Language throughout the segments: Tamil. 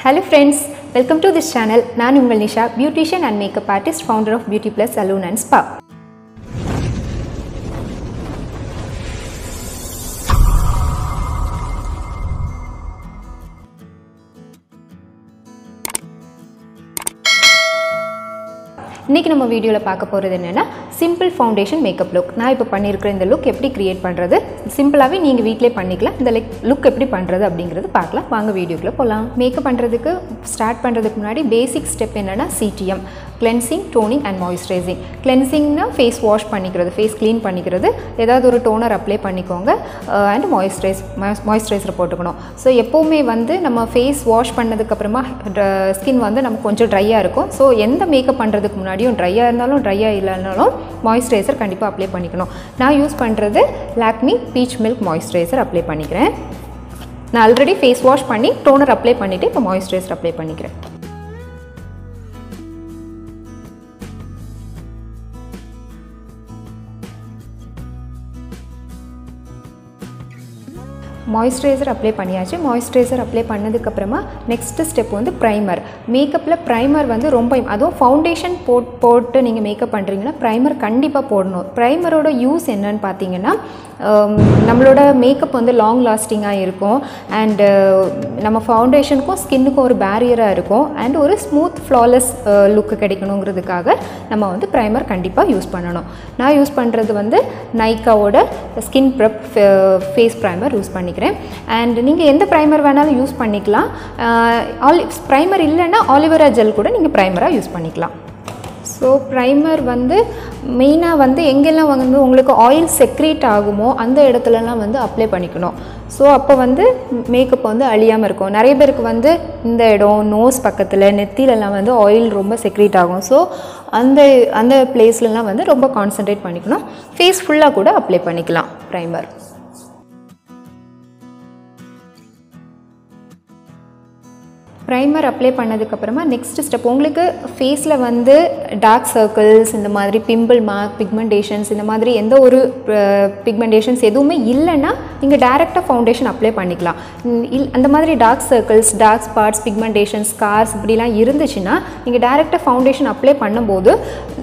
hello friends welcome to this channel நான் உங்கள் Nisha beautician and makeup artist founder of beauty plus salon and spa இன்றைக்கி நம்ம வீடியோவில் பார்க்க போகிறது என்னென்னா சிம்பிள் ஃபவுண்டேஷன் மேக்கப் லுக் நான் இப்போ பண்ணியிருக்கிற இந்த லுக் எப்படி க்ரியேட் பண்ணுறது சிம்பிளாகவே நீங்கள் வீட்டிலே பண்ணிக்கலாம் இந்த லுக் லுக் எப்படி பண்ணுறது அப்படிங்கிறது பார்க்கலாம் வாங்க வீடியோக்குள்ளே போகலாம் மேக்கப் பண்ணுறதுக்கு ஸ்டார்ட் பண்ணுறதுக்கு முன்னாடி பேசிக் ஸ்டெப் என்னென்னா CTM cleansing toning and moisturizing கிளென்சிங்னா ஃபேஸ் வாஷ் பண்ணிக்கிறது ஃபேஸ் க்ளீன் பண்ணிக்கிறது ஏதாவது ஒரு டோனர் அப்ளை பண்ணிக்கோங்க அண்ட் மாய்ஸ்சரைஸ் மாய்ஸ்சரைசர் போட்டுக்கணும் ஸோ எப்போவுமே வந்து நம்ம ஃபேஸ் வாஷ் பண்ணதுக்கப்புறமா ஸ்கின் வந்து நமக்கு கொஞ்சம் ட்ரையாக இருக்கும் ஸோ எந்த மேக்கப் பண்ணுறதுக்கு முன்னாடியும் ட்ரையாக இருந்தாலும் ட்ரையாக இல்லைனாலும் மாய்ஸ்சரைசர் கண்டிப்பாக அப்ளை பண்ணிக்கணும் நான் யூஸ் பண்ணுறது Lakme peach milk moisturizer apply பண்ணிக்கிறேன் நான் ஆல்ரெடி ஃபேஸ் வாஷ் பண்ணி டோனர் அப்ளை பண்ணிவிட்டு இப்போ மாய்ஸ்சரைசர் அப்ளை பண்ணிக்கிறேன் மாய்ஸ்சரைசர் அப்ளை பண்ணியாச்சு மாய்ஸ்சரைசர் அப்ளை பண்ணதுக்கப்புறமா நெக்ஸ்ட்டு ஸ்டெப் வந்து ப்ரைமர் மேக்கப்பில் ப்ரைமர் வந்து ரொம்ப அதுவும் ஃபவுண்டேஷன் போட் போட்டு நீங்கள் மேக்கப் பண்ணுறீங்கன்னா ப்ரைமர் கண்டிப்பாக போடணும் ப்ரைமரோட யூஸ் என்னன்னு பார்த்தீங்கன்னா நம்மளோட மேக்கப் வந்து லாங் லாஸ்டிங்காக இருக்கும் அண்டு நம்ம ஃபவுண்டேஷனுக்கும் ஸ்கின்னுக்கும் ஒரு பேரியராக இருக்கும் அண்ட் ஒரு ஸ்மூத் ஃப்ளாலெஸ் லுக்கு கிடைக்கணுங்கிறதுக்காக நம்ம வந்து ப்ரைமர் கண்டிப்பாக யூஸ் பண்ணணும் நான் யூஸ் பண்ணுறது வந்து நைக்காவோட skin prep face primer use பண்ணிக்கிறேன் அண்ட் நீங்கள் எந்த ப்ரைமர் வேணாலும் யூஸ் பண்ணிக்கலாம் ஆலி ப்ரைமர் இல்லைன்னா ஆலிவரா ஜெல் கூட நீங்கள் ப்ரைமராக யூஸ் பண்ணிக்கலாம் ஸோ ப்ரைமர் வந்து மெயினாக வந்து எங்கெல்லாம் வந்து உங்களுக்கு ஆயில் செக்ரேட் ஆகுமோ அந்த இடத்துலலாம் வந்து அப்ளை பண்ணிக்கணும் ஸோ அப்போ வந்து மேக்கப் வந்து அழியாமல் இருக்கும் நிறைய பேருக்கு வந்து இந்த இடம் நோஸ் பக்கத்தில் நெத்திலெலாம் வந்து ஆயில் ரொம்ப செக்ரேட் ஆகும் ஸோ அந்த அந்த பிளேஸ்லலாம் வந்து ரொம்ப கான்சன்ட்ரேட் பண்ணிக்கணும் ஃபேஸ் ஃபுல்லாக கூட அப்ளை பண்ணிக்கலாம் ப்ரைமர் ப்ரைமர் அப்ளை பண்ணதுக்கப்புறமா நெக்ஸ்ட் ஸ்டெப் உங்களுக்கு ஃபேஸில் வந்து டார்க் சர்க்கிள்ஸ் இந்த மாதிரி பிம்பிள் மார்க் பிக்மெண்டேஷன்ஸ் இந்த மாதிரி எந்த ஒரு பிக்மெண்டேஷன்ஸ் எதுவுமே இல்லைன்னா நீங்கள் டேரெக்டாக ஃபவுண்டேஷன் அப்ளை பண்ணிக்கலாம் இல் அந்த மாதிரி dark circles dark spots pigmentations scars இப்படிலாம் இருந்துச்சுன்னா நீங்கள் டேரெக்டாக ஃபவுண்டேஷன் அப்ளை பண்ணும்போது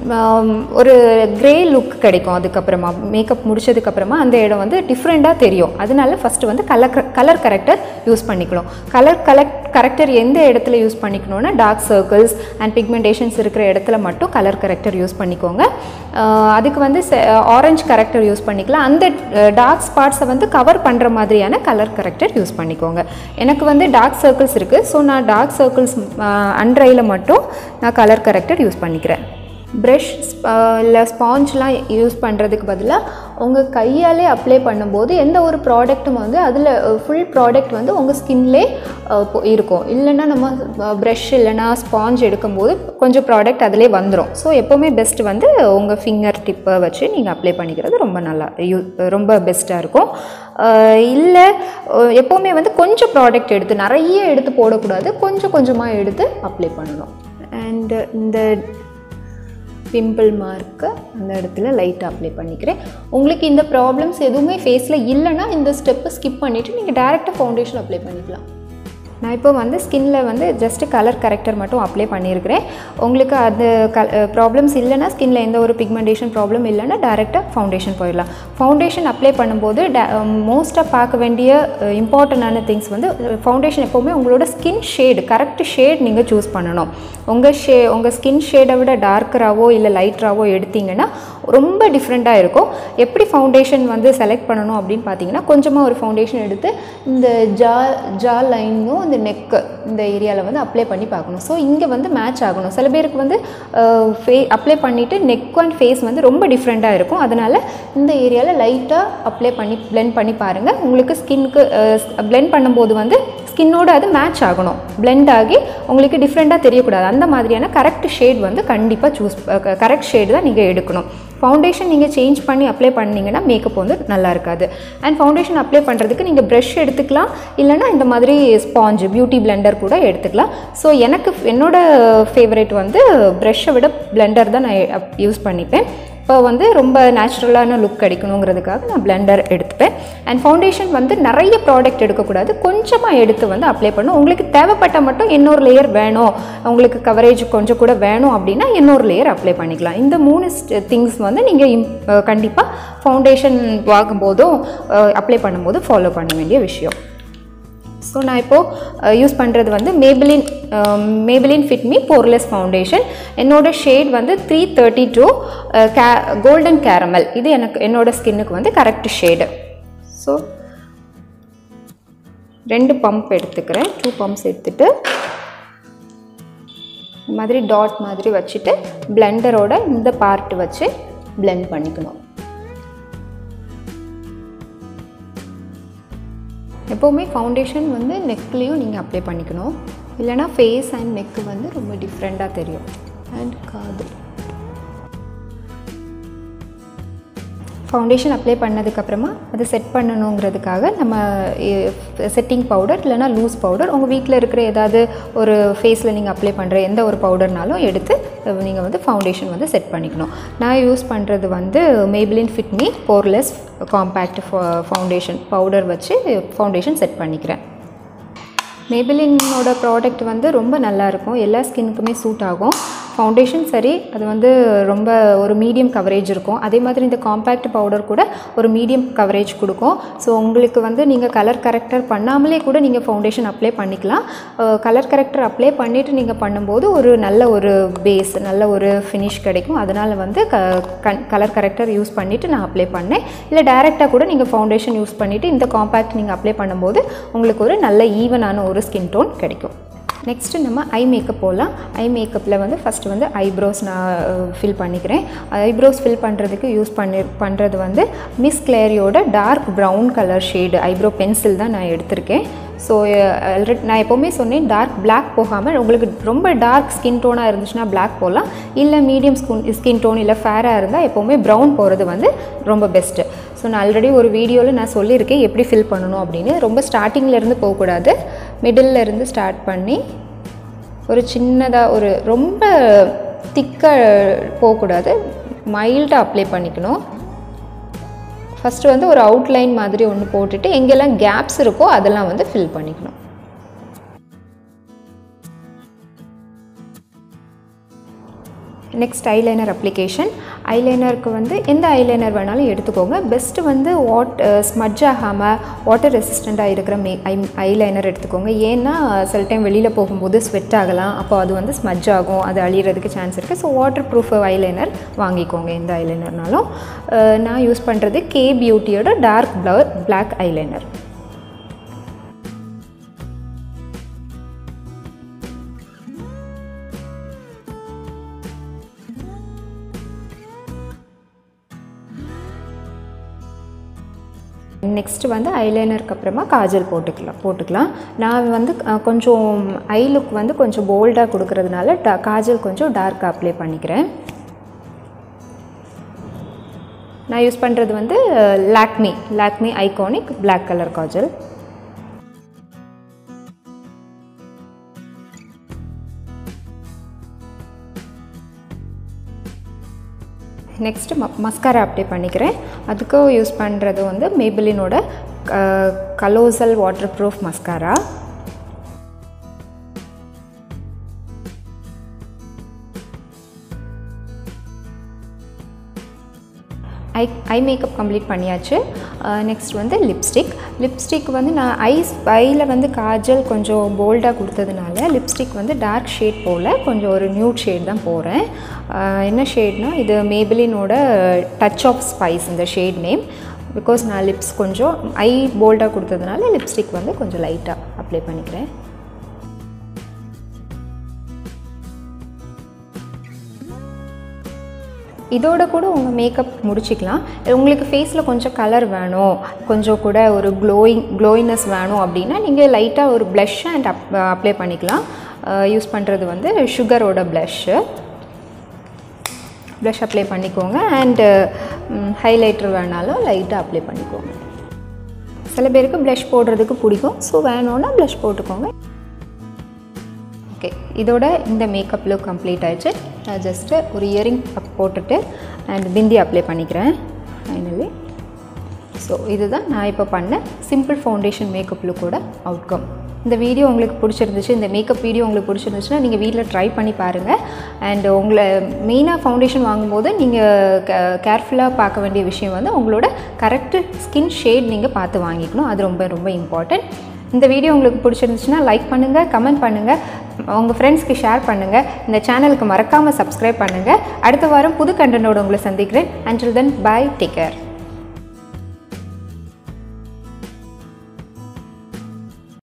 ஒரு க்ரே லுக் கிடைக்கும் அதுக்கப்புறமா மேக்கப் முடிச்சதுக்கப்புறமா அந்த இடம் வந்து டிஃப்ரெண்ட்டாக தெரியும் அதனால ஃபஸ்ட்டு வந்து கலர் கலர் கரெக்டர் யூஸ் பண்ணிக்கலாம் கலர் கலெக்ட் கரெக்டர் எந்த இடத்துல யூஸ் பண்ணிக்கணும்னா டார்க் சர்க்கிள்ஸ் அண்ட் பிக்மெண்டேஷன்ஸ் இருக்கிற இடத்துல மட்டும் கலர் கரெக்டர் யூஸ் பண்ணிக்கோங்க அதுக்கு வந்து ஆரஞ்சு கரெக்டர் யூஸ் பண்ணிக்கலாம் அந்த டார்க் ஸ்பாட்ஸை வந்து கவர் பண்ணுற மாதிரியான கலர் கரெக்டர் யூஸ் பண்ணிக்கோங்க எனக்கு வந்து டார்க் சர்க்கிள்ஸ் இருக்குது ஸோ நான் டார்க் சர்க்கிள்ஸ் அண்ட்ரையில் மட்டும் நான் கலர் கரெக்டர் யூஸ் பண்ணிக்கிறேன் ப்ரஷ் இல்லை ஸ்பாஞ்ச்லாம் யூஸ் பண்ணுறதுக்கு பதிலாக உங்கள் கையாலே அப்ளை பண்ணும்போது எந்த ஒரு ப்ராடக்ட்டும் வந்து அதில் ஃபுல் ப்ராடக்ட் வந்து உங்கள் ஸ்கின்லே இருக்கும் இல்லைன்னா நம்ம ப்ரஷ் இல்லைன்னா ஸ்பாஞ்ச் எடுக்கும்போது கொஞ்சம் ப்ராடக்ட் அதிலே வந்துடும் ஸோ எப்போவுமே பெஸ்ட் வந்து உங்கள் ஃபிங்கர் டிப்பை வச்சு நீங்கள் அப்ளை பண்ணிக்கிறது ரொம்ப நல்லா யூ ரொம்ப பெஸ்ட்டாக இருக்கும் இல்லை எப்போவுமே வந்து கொஞ்சம் ப்ராடக்ட் எடுத்து நிறைய எடுத்து போடக்கூடாது கொஞ்சம் கொஞ்சமாக எடுத்து அப்ளை பண்ணணும் அண்டு இந்த பிம்பிள் மார்க்கு அந்த இடத்துல லைட்டாக அப்ளை பண்ணிக்கிறேன் உங்களுக்கு இந்த ப்ராப்ளம்ஸ் எதுவுமே ஃபேஸில் இல்லைன்னா இந்த ஸ்டெப்பை ஸ்கிப் பண்ணிவிட்டு நீங்கள் டேரெக்டாக ஃபவுண்டேஷன் அப்ளை பண்ணிக்கலாம் நான் இப்போ வந்து ஸ்கின்ல வந்து ஜஸ்ட்டு கலர் கரெக்டர் மட்டும் அப்ளை பண்ணியிருக்கிறேன் உங்களுக்கு அது க ப்ராப்ளம்ஸ் இல்லைன்னா ஸ்கின்ல எந்த ஒரு பிக்மெண்டேஷன் ப்ராப்ளம் இல்லைன்னா டேரெக்டாக ஃபவுண்டேஷன் போயிடலாம் ஃபவுண்டேஷன் அப்ளை பண்ணும்போது டே மோஸ்ட்டாக பார்க்க வேண்டிய இம்பார்ட்டண்டான திங்ஸ் வந்து ஃபவுண்டேஷன் எப்போவுமே உங்களோட ஸ்கின் ஷேடு கரெக்ட் ஷேட் நீங்கள் சூஸ் பண்ணணும் உங்கள் ஷே உங்கள் ஸ்கின் ஷேடை விட டார்க்கராகவோ இல்லை லைட்டராகவோ எடுத்திங்கன்னா ரொம்ப டிஃப்ரெண்ட்டாக இருக்கும் எப்படி ஃபவுண்டேஷன் வந்து செலக்ட் பண்ணணும் அப்படின்னு பார்த்தீங்கன்னா கொஞ்சமாக ஒரு ஃபவுண்டேஷன் எடுத்து இந்த ஜா ஜா லைனும் இந்த நெக்கு இந்த ஏரியாவில் வந்து அப்ளை பண்ணி பார்க்கணும் ஸோ இங்கே வந்து மேட்ச் ஆகணும் சில பேருக்கு வந்து ஃபே அப்ளை பண்ணிவிட்டு நெக் அண்ட் ஃபேஸ் வந்து ரொம்ப டிஃப்ரெண்ட்டாக இருக்கும் அதனால் இந்த ஏரியாவில் லைட்டாக அப்ளை பண்ணி பிளெண்ட் பண்ணி பாருங்கள் உங்களுக்கு ஸ்கின்க்கு பிளெண்ட் பண்ணும்போது வந்து ஸ்கின்னோட அது மேட்ச் ஆகணும் பிளெண்ட் ஆகி உங்களுக்கு டிஃப்ரெண்ட்டாக தெரியக்கூடாது அந்த மாதிரியான கரெக்ட் ஷேட் வந்து கண்டிப்பாக சூஸ் கரெக்ட் ஷேடு தான் நீங்கள் எடுக்கணும் ஃபவுண்டேஷன் நீங்கள் சேஞ்ச் பண்ணி அப்ளை பண்ணிங்கன்னா மேக்கப் வந்து நல்லா இருக்காது அண்ட் ஃபவுண்டேஷன் அப்ளை பண்ணுறதுக்கு நீங்கள் ப்ரஷ் எடுத்துக்கலாம் இல்லைனா இந்த மாதிரி ஸ்பாஞ்சு பியூட்டி பிளெண்டர் கூட எடுத்துக்கலாம் ஸோ எனக்கு என்னோட ஃபேவரேட் வந்து ப்ரஷ்ஷை விட பிளெண்டர் தான் நான் யூஸ் பண்ணிப்பேன் அப்போ வந்து ரொம்ப நேச்சுரலான லுக் கிடைக்கணுங்கிறதுக்காக நான் பிளெண்டர் எடுத்துப்பேன் அண்ட் ஃபவுண்டேஷன் வந்து நிறைய ப்ராடக்ட் எடுக்கக்கூடாது கொஞ்சமாக எடுத்து வந்து அப்ளை பண்ணும் உங்களுக்கு தேவைப்பட்ட மட்டும் இன்னொரு லேயர் வேணும் உங்களுக்கு கவரேஜ் கொஞ்சம் கூட வேணும் அப்படின்னா இன்னொரு லேயர் அப்ளை பண்ணிக்கலாம் இந்த மூணு திங்ஸ் வந்து நீங்கள் கண்டிப்பாக ஃபவுண்டேஷன் வாங்கும்போதும் அப்ளை பண்ணும்போது ஃபாலோ பண்ண வேண்டிய விஷயம் ஸோ நான் இப்போது யூஸ் பண்ணுறது வந்து Maybelline Maybelline Fit Me poreless foundation என்னோட ஷேட் வந்து three thirty two K golden caramel இது எனக்கு என்னோட ஸ்கின்னுக்கு வந்து கரெக்ட் ஷேடு ஸோ ரெண்டு பம்ப் எடுத்துக்கிறேன் டூ பம்ப்ஸ் எடுத்துகிட்டு இந்த மாதிரி டாட் மாதிரி வச்சுட்டு பிளெண்டரோட இந்த பார்ட் வச்சு பிளெண்ட் பண்ணிக்கணும் எப்போவுமே ஃபவுண்டேஷன் வந்து நெக்லேயும் நீங்கள் அப்ளை பண்ணிக்கணும் இல்லைனா ஃபேஸ் அண்ட் நெக்கு வந்து ரொம்ப டிஃப்ரெண்ட்டாக தெரியும் அண்ட் காது ஃபவுண்டேஷன் அப்ளை பண்ணதுக்கப்புறமா அதை செட் பண்ணணுங்கிறதுக்காக நம்ம செட்டிங் பவுடர் இல்லைனா லூஸ் பவுடர் உங்கள் வீட்டில் இருக்கிற ஏதாவது ஒரு ஃபேஸில் நீங்கள் அப்ளை பண்ணுற எந்த ஒரு பவுடர்னாலும் எடுத்து நீங்கள் வந்து ஃபவுண்டேஷன் வந்து செட் பண்ணிக்கணும் நான் யூஸ் பண்ணுறது வந்து Maybelline Fit Me poreless compact foundation powder வச்சு ஃபவுண்டேஷன் செட் பண்ணிக்கிறேன் மேபிளினோட ப்ராடக்ட் வந்து ரொம்ப நல்லாயிருக்கும் எல்லா ஸ்கின்னுக்குமே சூட் ஆகும் ஃபவுண்டேஷன் சரி அது வந்து ரொம்ப ஒரு மீடியம் கவரேஜ் இருக்கும் அதே மாதிரி இந்த காம்பேக்ட் பவுடர் கூட ஒரு மீடியம் கவரேஜ் கொடுக்கும் ஸோ உங்களுக்கு வந்து நீங்கள் கலர் கரெக்டர் பண்ணாமலே கூட நீங்கள் ஃபவுண்டேஷன் அப்ளை பண்ணிக்கலாம் கலர் கரெக்டர் அப்ளை பண்ணிவிட்டு நீங்கள் பண்ணும்போது ஒரு நல்ல ஒரு பேஸ் நல்ல ஒரு ஃபினிஷ் கிடைக்கும் அதனால் வந்து க கன் கலர் கரெக்டர் யூஸ் பண்ணிவிட்டு நான் அப்ளை பண்ணேன் இல்லை டேரெக்டாக கூட நீங்கள் ஃபவுண்டேஷன் யூஸ் பண்ணிவிட்டு இந்த காம்பேக்ட் நீங்கள் அப்ளை பண்ணும்போது உங்களுக்கு ஒரு நல்ல ஈவனான ஒரு ஸ்கின் டோன் கிடைக்கும் நெக்ஸ்ட்டு நம்ம ஐ மேக்கப் போகலாம் ஐ மேக்கப்பில் வந்து ஃபஸ்ட்டு வந்து ஐப்ரோஸ் நான் ஃபில் பண்ணிக்கிறேன் ஐப்ரோஸ் ஃபில் பண்ணுறதுக்கு யூஸ் பண்ணி பண்ணுறது வந்து மிஸ் கிளேரியோட dark brown colour shade eyebrow pencil தான் நான் எடுத்திருக்கேன் ஸோ ஆல்ரெடி நான் எப்போவுமே சொன்னேன் டார்க் பிளாக் போகாமல் உங்களுக்கு ரொம்ப டார்க் ஸ்கின் டோனாக இருந்துச்சுன்னா பிளாக் போகலாம் இல்லை மீடியம் ஸ்கின் ஸ்கின் டோன் இல்லை ஃபேராக இருந்தால் எப்போவுமே ப்ரௌன் போகிறது வந்து ரொம்ப பெஸ்ட்டு ஸோ நான் ஆல்ரெடி ஒரு வீடியோவில் நான் சொல்லியிருக்கேன் எப்படி ஃபில் பண்ணணும் அப்படின்னு ரொம்ப ஸ்டார்டிங்லேருந்து போகக்கூடாது மிடில் இருந்து ஸ்டார்ட் பண்ணி ஒரு சின்னதாக ஒரு ரொம்ப திக்காக போகக்கூடாது மைல்டாக அப்ளை பண்ணிக்கணும் ஃபஸ்ட்டு வந்து ஒரு அவுட்லைன் மாதிரி ஒன்று போட்டுட்டு எங்கெல்லாம் கேப்ஸ் இருக்கோ அதெல்லாம் வந்து ஃபில் பண்ணிக்கணும் நெக்ஸ்ட் ஐலைனர் அப்ளிகேஷன் ஐலைனருக்கு வந்து எந்த ஐலைனர் வேணாலும் எடுத்துக்கோங்க பெஸ்ட்டு வந்து வாட் ஸ்மட்ஜ் ஆகாமல் வாட்டர் ரெசிஸ்டண்ட்டாக இருக்கிற மே ஐ ஐலைனர் எடுத்துக்கோங்க ஏன்னா சில டைம் வெளியில் போகும்போது ஸ்வெட் ஆகலாம் அப்போ அது வந்து ஸ்மட்ஜ் ஆகும் அது அழியிறதுக்கு சான்ஸ் இருக்குது ஸோ வாட்டர் ப்ரூஃப் ஐலைனர் வாங்கிக்கோங்க எந்த ஐலைனர்னாலும் நான் யூஸ் பண்ணுறது கே பியூட்டியோட dark flower black eyeliner next வந்து ஐலைனருக்கு அப்புறமா காஜல் போட்டுக்கலாம் போட்டுக்கலாம் நான் வந்து அஹ், கொஞ்சம் ஐ லுக் வந்து கொஞ்சம் போல்டாக கொடுக்கறதுனால டா காஜல் கொஞ்சம் டார்க்காக அப்ளை பண்ணிக்கிறேன் நான் யூஸ் பண்ணுறது வந்து Lakme Lakme iconic Black colour kajal next ம மஸ்காரா அப்ளை பண்ணிக்கிறேன் அதுக்கு யூஸ் பண்ணுறது வந்து மேபிளினோட colossal water proof mascara eye eye makeup complete பண்ணியாச்சு நெக்ஸ்ட் வந்து லிப்ஸ்டிக் லிப்ஸ்டிக் வந்து நான் ஐஸ் ஐயில் வந்து காஜல் கொஞ்சம் போல்டாக கொடுத்ததுனால லிப்ஸ்டிக் வந்து டார்க் ஷேட் போல் கொஞ்சம் ஒரு நியூட் ஷேட் தான் போகிறேன் என்ன ஷேட்னா இது மேபிளினோட டச் ஆஃப் ஸ்பைஸ் இந்த ஷேட் நேம் பிகாஸ் நான் லிப்ஸ் கொஞ்சம் ஐ போல்டாக கொடுத்ததுனால லிப்ஸ்டிக் வந்து கொஞ்சம் லைட்டாக அப்ளை பண்ணிக்கிறேன் இதோட கூட உங்கள் மேக்கப் முடிச்சிக்கலாம் உங்களுக்கு ஃபேஸில் கொஞ்சம் கலர் வேணும் கொஞ்சம் கூட ஒரு க்ளோயிங் க்ளோயினஸ் வேணும் அப்படின்னா நீங்கள் லைட்டாக ஒரு ப்ளஷ் அண்ட் அப் அப்ளை பண்ணிக்கலாம் யூஸ் பண்ணுறது வந்து சுகரோட ப்ளஷ்ஷு ப்ளஷ் அப்ளை பண்ணிக்கோங்க அண்டு ஹைலைட்டர் வேணாலும் லைட்டாக அப்ளை பண்ணிக்கோங்க சில பேருக்கு ப்ளஷ் போடுறதுக்கு பிடிக்கும் ஸோ வேணும்னா ப்ளஷ் போட்டுக்கோங்க ஓகே இதோட இந்த மேக்கப் லுக் கம்ப்ளீட் ஆயிடுச்சு நான் ஜஸ்ட்டு ஒரு இயரிங் போட்டுட்டு அண்ட் பிந்தி அப்ளை பண்ணிக்கிறேன் ஃபைனலி ஸோ இதுதான் நான் இப்போ பண்ண சிம்பிள் ஃபவுண்டேஷன் மேக்கப் லுக்கோட அவுட்கம் இந்த வீடியோ உங்களுக்கு பிடிச்சிருந்துச்சு இந்த மேக்கப் வீடியோ உங்களுக்கு பிடிச்சிருந்துச்சுன்னா நீங்கள் வீட்டில் ட்ரை பண்ணி பாருங்கள் அண்ட் உங்களை மெயினாக ஃபவுண்டேஷன் வாங்கும்போது நீங்கள் கேர்ஃபுல்லாக பார்க்க வேண்டிய விஷயம் வந்து உங்களோட கரெக்டு ஸ்கின் ஷேட் நீங்கள் பார்த்து வாங்கிக்கணும் அது ரொம்ப ரொம்ப இம்பார்ட்டன்ட் இந்த வீடியோ உங்களுக்கு பிடிச்சிருந்துச்சுன்னா லைக் பண்ணுங்கள் கமெண்ட் பண்ணுங்கள் உங்கள் ஃப்ரெண்ட்ஸ்க்கு ஷேர் பண்ணுங்கள் இந்த சேனலுக்கு மறக்காமல் சப்ஸ்கிரைப் பண்ணுங்கள் அடுத்த வாரம் புது கண்டனோட உங்களை சந்திக்கிறேன் until then bye take care